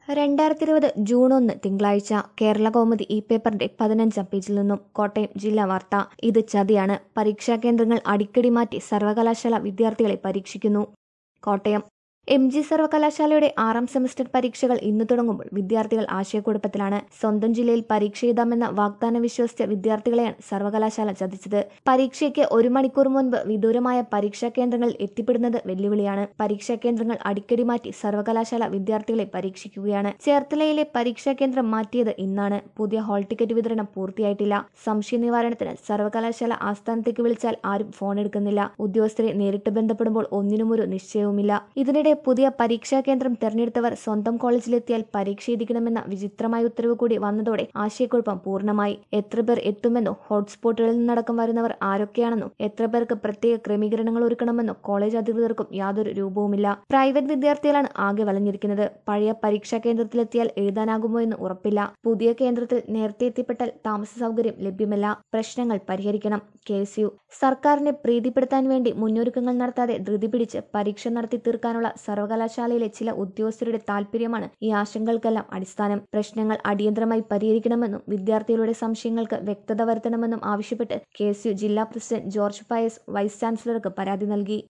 രണ്ടായിരത്തി ഇരുപത് ജൂൺ ഒന്ന് തിങ്കളാഴ്ച കേരള കൗമുദി ഈ പേപ്പറിന്റെ പതിനഞ്ചാം പേജിൽ നിന്നും കോട്ടയം ജില്ലാ വാർത്ത ഇത് ചതിയാണ് പരീക്ഷാ കേന്ദ്രങ്ങൾ അടിക്കടി മാറ്റി സർവകലാശാല വിദ്യാർത്ഥികളെ പരീക്ഷിക്കുന്നു കോട്ടയം എം ജി സർവകലാശാലയുടെ ആറാം സെമസ്റ്റർ പരീക്ഷകൾ ഇന്ന് തുടങ്ങുമ്പോൾ വിദ്യാർത്ഥികൾ ആശയക്കുഴപ്പത്തിലാണ് സ്വന്തം ജില്ലയിൽ പരീക്ഷ എഴുതാമെന്ന വാഗ്ദാനം വിശ്വസിച്ച വിദ്യാർത്ഥികളെയാണ് സർവകലാശാല ചതിച്ചത് പരീക്ഷയ്ക്ക് ഒരു മണിക്കൂർ മുൻപ് വിദൂരമായ പരീക്ഷാ കേന്ദ്രങ്ങളിൽ എത്തിപ്പെടുന്നത് വെല്ലുവിളിയാണ് പരീക്ഷാ കേന്ദ്രങ്ങൾ അടിക്കടി മാറ്റി സർവകലാശാല വിദ്യാർത്ഥികളെ പരീക്ഷിക്കുകയാണ് ചേർത്തലയിലെ പരീക്ഷാ കേന്ദ്രം മാറ്റിയത് ഇന്നാണ് പുതിയ ഹാൾ ടിക്കറ്റ് വിതരണം പൂർത്തിയായിട്ടില്ല സംശയ നിവാരണത്തിന് സർവകലാശാല ആസ്ഥാനത്തേക്ക് വിളിച്ചാൽ ആരും ഫോൺ എടുക്കുന്നില്ല ഉദ്യോഗസ്ഥരെ നേരിട്ട് ബന്ധപ്പെടുമ്പോൾ ഒന്നിനും ഒരു നിശ്ചയവുമില്ല ഇതിനിടെ പുതിയ പരീക്ഷാ കേന്ദ്രം തെരഞ്ഞെടുത്തവർ സ്വന്തം കോളേജിലെത്തിയാൽ പരീക്ഷ എഴുതിക്കണമെന്ന വിചിത്രമായ ഉത്തരവ് കൂടി വന്നതോടെ ആശയക്കുഴപ്പം പൂർണ്ണമായി എത്ര പേർ എത്തുമെന്നോ ഹോട്ട്സ്പോട്ടുകളിൽ നിന്നടക്കം വരുന്നവർ ആരൊക്കെയാണെന്നോ എത്ര പേർക്ക് പ്രത്യേക ക്രമീകരണങ്ങൾ ഒരുക്കണമെന്നോ കോളേജ് അധികൃതർക്കും യാതൊരു രൂപവുമില്ല പ്രൈവറ്റ് വിദ്യാർത്ഥികളാണ് ആകെ വലഞ്ഞിരിക്കുന്നത് പഴയ പരീക്ഷാ കേന്ദ്രത്തിലെത്തിയാൽ എഴുതാനാകുമോ എന്ന് ഉറപ്പില്ല പുതിയ കേന്ദ്രത്തിൽ നേരത്തെ എത്തിപ്പെട്ടാൽ താമസ സൗകര്യം ലഭ്യമല്ല പ്രശ്നങ്ങൾ പരിഹരിക്കണം കെ എസ് യു സർക്കാരിനെ പ്രീതിപ്പെടുത്താൻ വേണ്ടി മുന്നൊരുക്കങ്ങൾ നടത്താതെ ധൃതി പിടിച്ച് പരീക്ഷ നടത്തി തീർക്കാനുള്ള സർവകലാശാലയിലെ ചില ഉദ്യോഗസ്ഥരുടെ താൽപര്യമാണ് ഈ ആശങ്കകൾക്കെല്ലാം അടിസ്ഥാനം പ്രശ്നങ്ങൾ അടിയന്തരമായി പരിഹരിക്കണമെന്നും വിദ്യാർത്ഥികളുടെ സംശയങ്ങൾക്ക് വ്യക്തത വരുത്തണമെന്നും ആവശ്യപ്പെട്ട് കെ ജില്ലാ പ്രസിഡന്റ് ജോർജ് പയസ് വൈസ് ചാൻസലർക്ക് പരാതി നൽകി